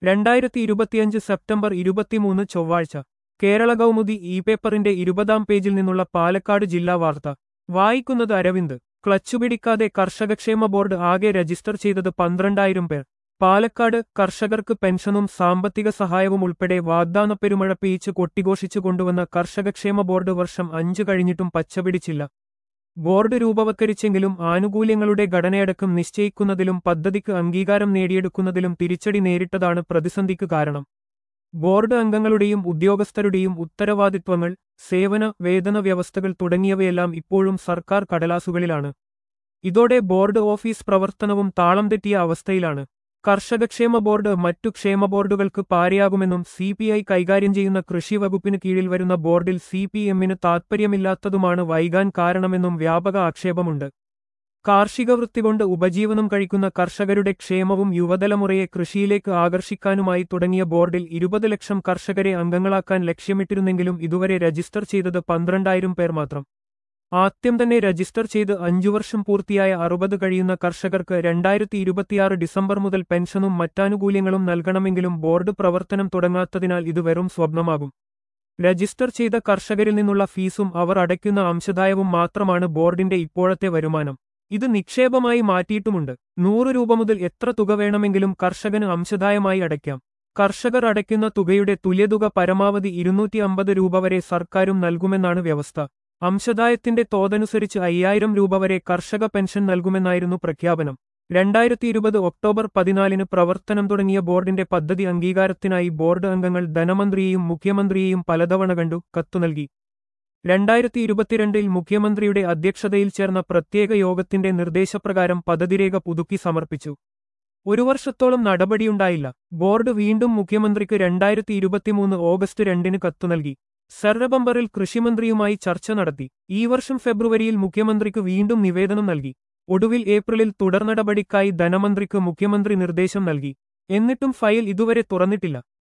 രണ്ടായിരത്തി ഇരുപത്തിയഞ്ച് സെപ്റ്റംബർ ഇരുപത്തിമൂന്ന് ചൊവ്വാഴ്ച കേരള കൗമുദി ഇ പേപ്പറിന്റെ ഇരുപതാം പേജിൽ നിന്നുള്ള പാലക്കാട് ജില്ലാ വാർത്ത വായിക്കുന്നത് അരവിന്ദ് ക്ലച്ചുപിടിക്കാതെ കർഷകക്ഷേമ ബോർഡ് ആകെ രജിസ്റ്റർ ചെയ്തത് പന്ത്രണ്ടായിരം പേർ പാലക്കാട് കർഷകർക്ക് പെൻഷനും സാമ്പത്തിക സഹായവും ഉൾപ്പെടെ വാഗ്ദാന പെരുമഴ പെയ്ച്ച് കൊട്ടിഘോഷിച്ചു കൊണ്ടുവന്ന കർഷകക്ഷേമ ബോർഡ് വർഷം അഞ്ചു കഴിഞ്ഞിട്ടും പച്ചപിടിച്ചില്ല ബോർഡ് രൂപവത്കരിച്ചെങ്കിലും ആനുകൂല്യങ്ങളുടെ ഘടനയടക്കം നിശ്ചയിക്കുന്നതിലും പദ്ധതിക്ക് അംഗീകാരം നേടിയെടുക്കുന്നതിലും തിരിച്ചടി നേരിട്ടതാണ് പ്രതിസന്ധിക്ക് കാരണം ബോർഡ് അംഗങ്ങളുടെയും ഉദ്യോഗസ്ഥരുടെയും ഉത്തരവാദിത്വങ്ങൾ സേവന വേതന വ്യവസ്ഥകൾ തുടങ്ങിയവയെല്ലാം ഇപ്പോഴും സർക്കാർ കടലാസുകളിലാണ് ഇതോടെ ബോർഡ് ഓഫീസ് പ്രവർത്തനവും താളം തെറ്റിയ അവസ്ഥയിലാണ് കർഷകക്ഷേമ ബോർഡ് മറ്റു ക്ഷേമ ബോർഡുകൾക്ക് പാരയാകുമെന്നും സി പി ഐ കൈകാര്യം ചെയ്യുന്ന കൃഷി വകുപ്പിന് കീഴിൽ വരുന്ന ബോർഡിൽ സി പി എമ്മിന് താൽപ്പര്യമില്ലാത്തതുമാണ് വൈകാൻ കാരണമെന്നും വ്യാപക ആക്ഷേപമുണ്ട് കാർഷിക വൃത്തി കൊണ്ട് ഉപജീവനം കഴിക്കുന്ന കർഷകരുടെ ക്ഷേമവും യുവതലമുറയെ കൃഷിയിലേക്ക് ആകർഷിക്കാനുമായി തുടങ്ങിയ ബോർഡിൽ ഇരുപത് ലക്ഷം കർഷകരെ അംഗങ്ങളാക്കാൻ ലക്ഷ്യമിട്ടിരുന്നെങ്കിലും ഇതുവരെ രജിസ്റ്റർ ചെയ്തത് പന്ത്രണ്ടായിരം പേർ മാത്രം ആദ്യം തന്നെ രജിസ്റ്റർ ചെയ്ത് അഞ്ചു വർഷം പൂർത്തിയായ അറുപത് കഴിയുന്ന കർഷകർക്ക് രണ്ടായിരത്തി ഇരുപത്തിയാറ് ഡിസംബർ മുതൽ പെൻഷനും മറ്റാനുകൂല്യങ്ങളും നൽകണമെങ്കിലും ബോർഡ് പ്രവർത്തനം തുടങ്ങാത്തതിനാൽ ഇത് വെറും സ്വപ്നമാകും രജിസ്റ്റർ ചെയ്ത കർഷകരിൽ നിന്നുള്ള ഫീസും അവർ അടയ്ക്കുന്ന അംശദായവും മാത്രമാണ് ബോർഡിന്റെ ഇപ്പോഴത്തെ വരുമാനം ഇത് നിക്ഷേപമായി മാറ്റിയിട്ടുമുണ്ട് നൂറ് രൂപ മുതൽ എത്ര തുക വേണമെങ്കിലും കർഷകന് അംശദായമായി അടയ്ക്കാം കർഷകർ അടയ്ക്കുന്ന തുകയുടെ തുല്യതുക പരമാവധി ഇരുന്നൂറ്റി അമ്പത് രൂപ വരെ സർക്കാരും നൽകുമെന്നാണ് വ്യവസ്ഥ അംശദായത്തിന്റെ തോതനുസരിച്ച് അയ്യായിരം രൂപ വരെ കർഷക പെൻഷൻ നൽകുമെന്നായിരുന്നു പ്രഖ്യാപനം രണ്ടായിരത്തി ഇരുപത് ഒക്ടോബർ പതിനാലിന് പ്രവർത്തനം തുടങ്ങിയ ബോർഡിന്റെ പദ്ധതി അംഗീകാരത്തിനായി ബോർഡ് അംഗങ്ങൾ ധനമന്ത്രിയെയും മുഖ്യമന്ത്രിയെയും പലതവണ കണ്ടു കത്തു നൽകി രണ്ടായിരത്തി ഇരുപത്തിരണ്ടിൽ മുഖ്യമന്ത്രിയുടെ അധ്യക്ഷതയിൽ ചേർന്ന പ്രത്യേക യോഗത്തിന്റെ നിർദ്ദേശപ്രകാരം പദ്ധതിരേഖ പുതുക്കി സമർപ്പിച്ചു ഒരു വർഷത്തോളം നടപടിയുണ്ടായില്ല ബോർഡ് വീണ്ടും മുഖ്യമന്ത്രിക്ക് രണ്ടായിരത്തി ഇരുപത്തിമൂന്ന് ഓഗസ്റ്റ് രണ്ടിന് കത്തു നൽകി സർവബമ്പറിൽ കൃഷിമന്ത്രിയുമായി ചർച്ച നടത്തി ഈ വർഷം ഫെബ്രുവരിയിൽ മുഖ്യമന്ത്രിക്ക് വീണ്ടും നിവേദനം നൽകി ഒടുവിൽ ഏപ്രിലിൽ തുടർനടപടിക്കായി ധനമന്ത്രിക്ക് മുഖ്യമന്ത്രി നിർദ്ദേശം നൽകി എന്നിട്ടും ഫയൽ ഇതുവരെ തുറന്നിട്ടില്ല